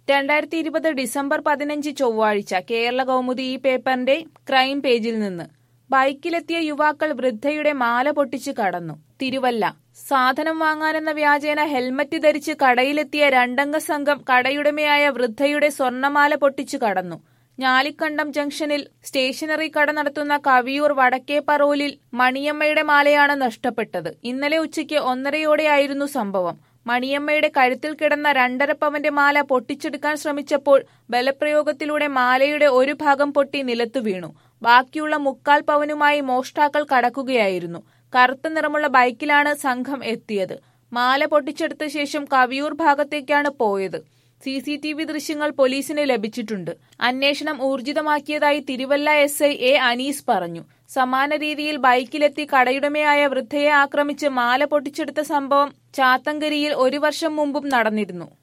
രണ്ടായിരത്തി ഇരുപത് ഡിസംബർ പതിനഞ്ച് ചൊവ്വാഴ്ച കേരള കൗമുദി ഈ പേപ്പറിന്റെ ക്രൈം പേജിൽ നിന്ന് ബൈക്കിലെത്തിയ യുവാക്കൾ വൃദ്ധയുടെ മാല പൊട്ടിച്ച് കടന്നു തിരുവല്ല സാധനം വാങ്ങാനെന്ന വ്യാജേന ഹെൽമറ്റ് ധരിച്ച് കടയിലെത്തിയ രണ്ടംഗ സംഘം കടയുടമയായ വൃദ്ധയുടെ സ്വർണമാല പൊട്ടിച്ചു കടന്നു ഞാലിക്കണ്ടം ജംഗ്ഷനിൽ സ്റ്റേഷനറി കട നടത്തുന്ന കവിയൂർ വടക്കേ പറോലിൽ മണിയമ്മയുടെ മാലയാണ് നഷ്ടപ്പെട്ടത് ഇന്നലെ ഉച്ചയ്ക്ക് ഒന്നരയോടെയായിരുന്നു സംഭവം മണിയമ്മയുടെ കഴുത്തിൽ കിടന്ന രണ്ടര പവന്റെ മാല പൊട്ടിച്ചെടുക്കാൻ ശ്രമിച്ചപ്പോൾ ബലപ്രയോഗത്തിലൂടെ മാലയുടെ ഒരു ഭാഗം പൊട്ടി നിലത്തു വീണു ബാക്കിയുള്ള മുക്കാൽ പവനുമായി മോഷ്ടാക്കൾ കടക്കുകയായിരുന്നു കറുത്ത നിറമുള്ള ബൈക്കിലാണ് സംഘം എത്തിയത് മാല പൊട്ടിച്ചെടുത്ത ശേഷം കവിയൂർ ഭാഗത്തേക്കാണ് പോയത് സി സി ടി വി ദൃശ്യങ്ങൾ പോലീസിന് ലഭിച്ചിട്ടുണ്ട് അന്വേഷണം ഊർജിതമാക്കിയതായി Thiruvalla S I A Anees പറഞ്ഞു സമാന രീതിയിൽ ബൈക്കിലെത്തി കടയുടമയായ വൃദ്ധയെ ആക്രമിച്ച് മാല പൊട്ടിച്ചെടുത്ത സംഭവം ചാത്തങ്കരിയിൽ ഒരു വർഷം മുമ്പും നടന്നിരുന്നു